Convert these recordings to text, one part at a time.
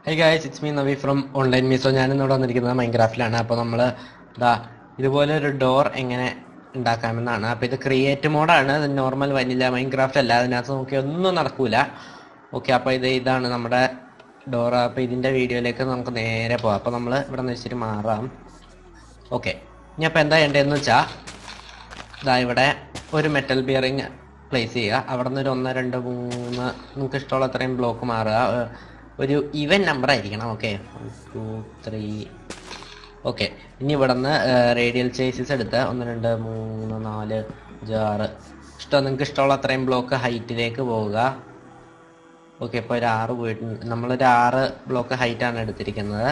high guys it's me Navi from online Meesho ഞാൻ ഇന്നിവിടെ വന്നിരിക്കുന്നത് മൈൻക്രാഫ്റ്റിലാണ് അപ്പോൾ നമ്മൾ ഇതാ ഇതുപോലെ ഒരു ഡോർ എങ്ങനെ ഉണ്ടാക്കാമെന്നാണ് അപ്പോൾ ഇത് ക്രിയേറ്റ് മോഡാണ് ഇത് നോർമൽ വനില മൈൻക്രാഫ്റ്റ് അല്ല അതിനകത്ത് നോക്കി ഒന്നും നടക്കൂല ഓക്കെ അപ്പോൾ ഇത് ഇതാണ് നമ്മുടെ ഡോർ അപ്പോൾ ഇതിൻ്റെ വീഡിയോയിലേക്ക് നമുക്ക് നേരെ പോകാം അപ്പോൾ നമ്മൾ ഇവിടെ നിന്ന് വെച്ചിട്ട് മാറാം ഓക്കെ ഇനി അപ്പോൾ എന്താ ചെയ്യേണ്ടതെന്ന് വെച്ചാൽ ഇതാ ഇവിടെ ഒരു മെറ്റൽ ബിയറിങ് പ്ലേസ് ചെയ്യുക അവിടെ നിന്ന് ഒരു ഒന്ന് രണ്ട് മൂന്ന് നിങ്ങൾക്ക് ഇഷ്ടമുള്ള അത്രയും ബ്ലോക്ക് മാറുക ഏർ ഒരു ഈവൻ നമ്പർ ആയിരിക്കണം okay one two three okay ഇനി ഇവിടെ നിന്ന് റേഡിയൽ ചേസസ് എടുത്ത് ഒന്ന് രണ്ട് മൂന്ന് നാല് അഞ്ച് ആറ് ഇഷ്ടം നിങ്ങൾക്ക് ഇഷ്ടമുള്ള അത്രയും ബ്ലോക്ക് ഹൈറ്റിലേക്ക് പോവുക ഓക്കെ ഇപ്പോൾ ഒരു ആറ് പോയിട്ടുണ്ട് നമ്മളൊരു ആറ് ബ്ലോക്ക് ഹൈറ്റാണ് എടുത്തിരിക്കുന്നത്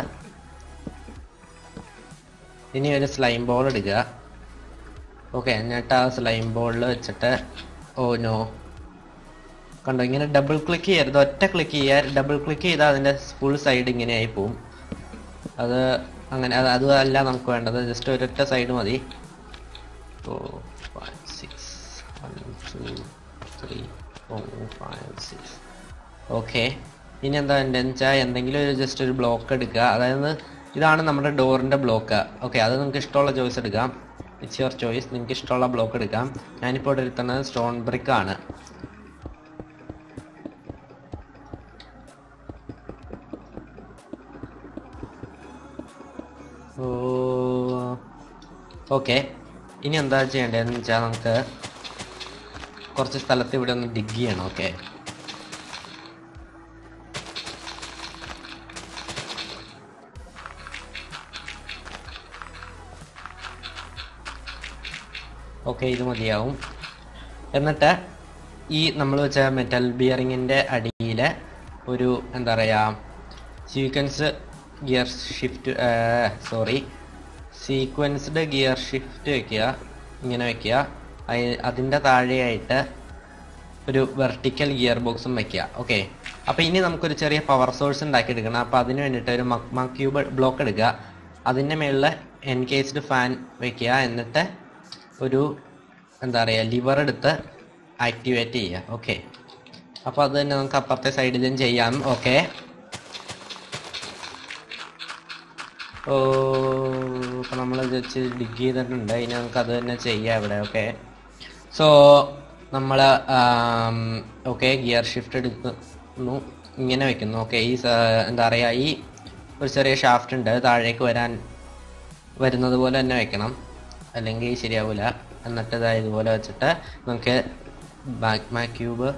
ഇനി ഒരു സ്ലൈം ബോൾ എടുക്കുക ഓക്കെ എന്നിട്ട് ആ സ്ലൈം ബോളിൽ വെച്ചിട്ട് ഓ നോ കണ്ടോ ഇങ്ങനെ ഡബിൾ ക്ലിക്ക് ചെയ്യരുത് ഒറ്റ ക്ലിക്ക് ചെയ്യുക ഡബിൾ ക്ലിക്ക് ചെയ്താൽ അതിൻ്റെ ഫുൾ സൈഡ് ഇങ്ങനെ ആയി പോവും അത് അങ്ങനെ അത് അത് അല്ല നമുക്ക് വേണ്ടത് ജസ്റ്റ് ഒരൊറ്റ സൈഡ് മതി four five six one two three four five six okay ഇനി എന്താ എൻ്റെ വെച്ചാൽ എന്തെങ്കിലും ഒരു ജസ്റ്റ് ഒരു ബ്ലോക്ക് എടുക്കുക അതായത് ഇതാണ് നമ്മുടെ ഡോറിൻ്റെ ബ്ലോക്ക് ഓക്കെ അത് നിങ്ങൾക്ക് ഇഷ്ടമുള്ള ചോയ്സ് എടുക്കാം ഇറ്റ്സ് യുവർ ചോയ്സ് നിങ്ങൾക്ക് ഇഷ്ടമുള്ള ബ്ലോക്ക് എടുക്കാം ഞാനിപ്പോൾ ഇവിടെ എടുക്കുന്നത് സ്റ്റോൺ ബ്രിക്ക് ആണ് ഓക്കെ ഇനി എന്താ ചെയ്യേണ്ടതെന്ന് വെച്ചാൽ നമുക്ക് കുറച്ച് സ്ഥലത്ത് ഇവിടെ ഒന്ന് ഡിഗ് ചെയ്യണം ഓക്കെ ഓക്കെ ഇത് മതിയാവും എന്നിട്ട് ഈ നമ്മൾ വെച്ച മെറ്റൽ ബിയറിങ്ങിൻ്റെ അടിയിൽ ഒരു എന്താ പറയുക sequence gear shift sorry sequenced gear shift വെക്കുക ഇങ്ങനെ വെക്കുക അതിൻ്റെ താഴെയായിട്ട് ഒരു വെർട്ടിക്കൽ ഗിയർ ബോക്സും വെക്കുക ഓക്കെ അപ്പോൾ ഇനി നമുക്കൊരു ചെറിയ പവർ സോഴ്സ് ഉണ്ടാക്കിയെടുക്കണം അപ്പോൾ അതിന് വേണ്ടിയിട്ട് ഒരു മക്മ ക്യൂബ് ബ്ലോക്ക് എടുക്കുക അതിൻ്റെ മുകളിൽ എൻകേസ്ഡ് ഫാൻ വെക്കുക എന്നിട്ട് ഒരു എന്താ പറയുക ലിവർ എടുത്ത് ആക്ടിവേറ്റ് ചെയ്യുക ഓക്കെ അപ്പോൾ അത് തന്നെ നമുക്ക് അപ്പുറത്തെ സൈഡിലും ചെയ്യാം ഓക്കെ ഓ ഇപ്പം നമ്മൾ ജസ്റ്റ് ഡിഗ് ചെയ്തിട്ടുണ്ട് ഇനി നമുക്ക് അത് തന്നെ ചെയ്യാം ഇവിടെ ഓക്കെ സോ നമ്മൾ ഓക്കെ ഗിയർ ഷിഫ്റ്റ് എടുക്കുന്നു ഇങ്ങനെ വെക്കുന്നു ഓക്കെ ഈ സ- എന്താ പറയുക ഈ ഒരു ചെറിയ ഷാഫ്റ്റ് ഉണ്ട് താഴേക്ക് വരാൻ വരുന്നത് പോലെ തന്നെ വെക്കണം അല്ലെങ്കിൽ ശരിയാവില്ല എന്നിട്ട് ഇതാ ഇതുപോലെ വെച്ചിട്ട് നമുക്ക് മാഗ്മ ക്യൂബ്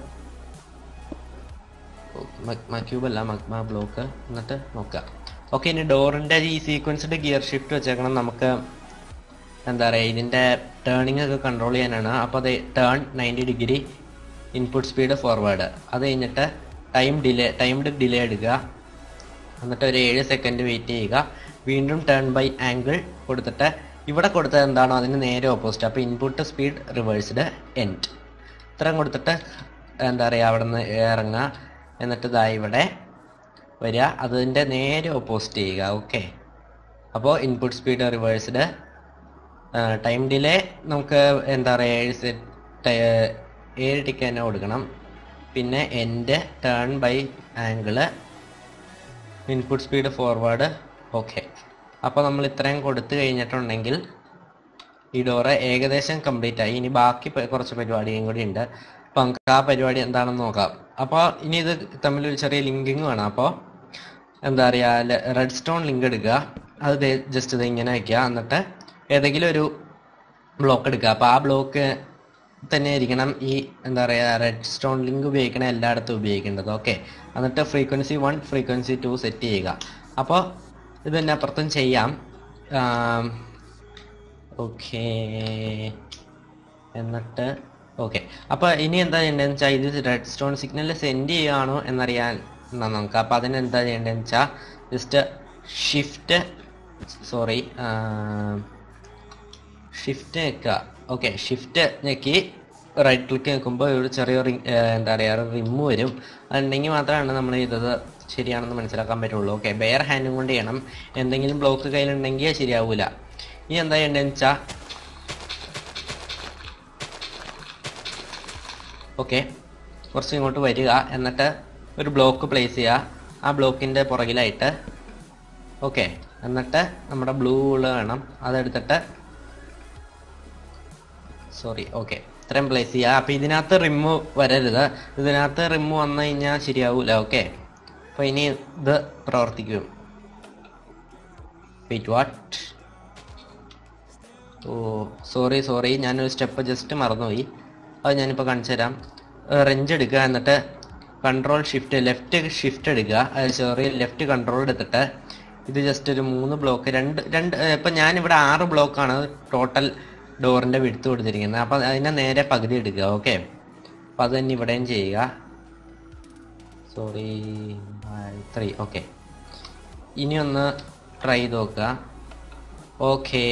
മഗ്മ ക്യൂബ് അല്ല മഗ്മ ബ്ലോക്ക് എന്നിട്ട് നോക്കാം ഓക്കെ ഇനി ഡോറിൻ്റെ ഈ സീക്വൻസ്ഡ് ഗിയർ ഷിഫ്റ്റ് വെച്ചേക്കണം നമുക്ക് എന്താ പറയുക ഇതിൻ്റെ ടേണിംഗ് ഒക്കെ കൺട്രോൾ ചെയ്യാനാണ് അപ്പോൾ അത് turn ninety degree input speed forward അത് കഴിഞ്ഞിട്ട് ടൈം ഡിലേ ടൈംഡ് ഡിലേ എടുക്കുക എന്നിട്ട് ഒരു ഏഴ് സെക്കൻഡ് വെയിറ്റ് ചെയ്യുക വീണ്ടും ടേൺ ബൈ ആംഗിൾ കൊടുത്തിട്ട് ഇവിടെ കൊടുത്തത് എന്താണോ അതിന് നേരെ ഓപ്പോസിറ്റ് അപ്പോൾ ഇൻപുട്ട് സ്പീഡ് റിവേഴ്സ്ഡ് എൻഡ് ഇത്രയും കൊടുത്തിട്ട് എന്താ പറയുക അവിടെ നിന്ന് ഇറങ്ങുക എന്നിട്ട് ഇതാ ഇവിടെ വരിക അതിൻ്റെ നേരെ ഓപ്പോസിറ്റ് ചെയ്യുക ഓക്കെ അപ്പോൾ input speed reversed time delay നമുക്ക് എന്താ പറയുക ഏഴ് സെറ്റ് ഏഴ് ടിക്ക് തന്നെ കൊടുക്കണം പിന്നെ എൻ്റെ turn by angle input speed forward okay അപ്പോൾ നമ്മൾ ഇത്രയും കൊടുത്തു കഴിഞ്ഞിട്ടുണ്ടെങ്കിൽ ഈ ഡോറ് ഏകദേശം കംപ്ലീറ്റ് ആയി ഇനി ബാക്കി പ- കുറച്ച് പരിപാടിയും കൂടി ഉണ്ട് അപ്പോൾ നമുക്ക് ആ പരിപാടി എന്താണെന്ന് നോക്കാം അപ്പോൾ ഇനി ഇത് തമ്മിൽ ഒരു ചെറിയ ലിങ്കിങ് വേണം അപ്പോൾ എന്താ പറയുക റെഡ് സ്റ്റോൺ ലിങ്ക് എടുക്കുക അത് ജസ്റ്റ് ഇത് ഇങ്ങനെ വയ്ക്കുക എന്നിട്ട് ഏതെങ്കിലും ഒരു ബ്ലോക്ക് എടുക്കുക അപ്പോൾ ആ ബ്ലോക്ക് തന്നെ ആയിരിക്കണം ഈ എന്താ പറയുക റെഡ് സ്റ്റോൺ ലിങ്ക് ഉപയോഗിക്കണ എല്ലായിടത്തും ഉപയോഗിക്കേണ്ടത് ഓക്കെ എന്നിട്ട് frequency one frequency two set ചെയ്യുക അപ്പോൾ ഇത് തന്നെ അപ്പുറത്തും ചെയ്യാം ഓക്കെ എന്നിട്ട് ഓക്കെ അപ്പോൾ ഇനി എന്താ ചെയ്യേണ്ടതെന്ന് വെച്ചാൽ ഇത് റെഡ് സ്റ്റോൺ സിഗ്നൽ സെൻഡ് ചെയ്യുകയാണോ എന്നറിയാൻ എന്നാ നമുക്ക് അപ്പോൾ അതിന് എന്താ ചെയ്യേണ്ടതെന്ന് വെച്ചാൽ ജസ്റ്റ് ഷിഫ്റ്റ് സോറി ഷിഫ്റ്റ് ഞെക്കുക ഓക്കെ ഷിഫ്റ്റ് ഞെക്കി റൈറ്റ് ക്ലിക്ക് നിൽക്കുമ്പോൾ ഒരു ചെറിയ റിങ് എന്താ പറയുക റിമ്മ് വരും അതുണ്ടെങ്കിൽ മാത്രമാണ് നമ്മൾ ചെയ്തത് ശരിയാണെന്ന് മനസ്സിലാക്കാൻ പറ്റുള്ളൂ ഓക്കെ ബെയർ ഹാൻഡും കൊണ്ട് ചെയ്യണം എന്തെങ്കിലും ബ്ലോക്ക് കയ്യിലുണ്ടെങ്കിൽ ശരിയാവൂല ഇനി എന്താ ചെയ്യേണ്ടതെന്ന് വെച്ചാൽ ഓക്കെ കുറച്ച് ഇങ്ങോട്ട് വരിക എന്നിട്ട് ഒരു ബ്ലോക്ക് പ്ലേസ് ചെയ്യുക ആ ബ്ലോക്കിൻ്റെ പുറകിലായിട്ട് ഓക്കെ എന്നിട്ട് നമ്മുടെ ബ്ലൂ ഉള്ള വേണം അതെടുത്തിട്ട് സോറി ഓക്കെ ഇത്രയും പ്ലേസ് ചെയ്യുക അപ്പം ഇതിനകത്ത് റിമ്മ് വരരുത് ഇതിനകത്ത് റിമ്മ് വന്നു കഴിഞ്ഞാൽ ശരിയാവൂല ഓക്കെ അപ്പോൾ ഇനി ഇത് പ്രവർത്തിക്കും wait what oh sorry sorry ഞാനൊരു സ്റ്റെപ്പ് ജസ്റ്റ് മറന്നുപോയി അത് ഞാനിപ്പോൾ കാണിച്ചു തരാം റെഞ്ച് എടുക്കുക എന്നിട്ട് കൺട്രോൾ ഷിഫ്റ്റ് ലെഫ്റ്റ് ഷിഫ്റ്റ് എടുക്കുക അത് സോറി ലെഫ്റ്റ് കൺട്രോൾ എടുത്തിട്ട് ഇത് ജസ്റ്റ് ഒരു മൂന്ന് ബ്ലോക്ക് രണ്ട് രണ്ട് ഇപ്പം ഞാനിവിടെ ആറ് ബ്ലോക്കാണ് ടോട്ടൽ ഡോറിൻ്റെ വിടുത്ത് കൊടുത്തിരിക്കുന്നത് അപ്പം അതിനെ നേരെ പകുതി എടുക്കുക ഓക്കെ അപ്പം അത് തന്നെ ഇവിടെയും ചെയ്യുക സോറി ത്രീ ഓക്കെ ഇനി ഒന്ന് ട്രൈ ചെയ്ത് നോക്കുക ഓക്കേ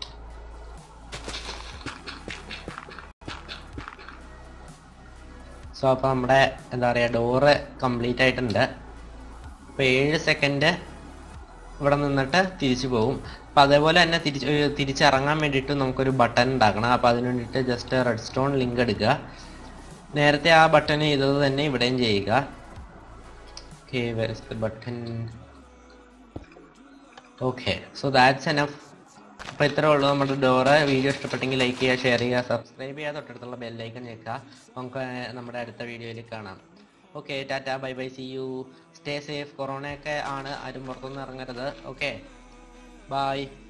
സോ അപ്പോൾ നമ്മുടെ എന്താ പറയുക ഡോറ് കംപ്ലീറ്റ് ആയിട്ടുണ്ട് അപ്പോൾ ഏഴ് സെക്കൻഡ് ഇവിടെ നിന്നിട്ട് തിരിച്ചു പോകും അപ്പോൾ അതേപോലെ തന്നെ തിരിച്ച് ഏർ തിരിച്ചിറങ്ങാൻ വേണ്ടിയിട്ട് നമുക്കൊരു ബട്ടൺ ഉണ്ടാക്കണം അപ്പോൾ അതിന് വേണ്ടിയിട്ട് ജസ്റ്റ് റെഡ് സ്റ്റോൺ ലിങ്ക് എടുക്കുക നേരത്തെ ആ ബട്ടൺ ചെയ്തത് തന്നെ ഇവിടെയും ചെയ്യുക okay where the button okay so that's enough അപ്പോൾ ഇത്രേ ഉള്ളൂ നമ്മുടെ ഡോറ് വീഡിയോ ഇഷ്ടപ്പെട്ടെങ്കിൽ ലൈക്ക് ചെയ്യുക ഷെയർ ചെയ്യുക സബ്സ്ക്രൈബ് ചെയ്യുക തൊട്ടടുത്തുള്ള ബെല്ലൈക്കൺ ഞെക്കുക നമുക്ക് നമ്മുടെ അടുത്ത വീഡിയോയിൽ കാണാം ഓക്കെ ടാറ്റ bye bye see you stay safe കൊറോണയൊക്കെ ആണ് ആരും പുറത്തൊന്നും ഇറങ്ങരുത് ഓക്കെ ബൈ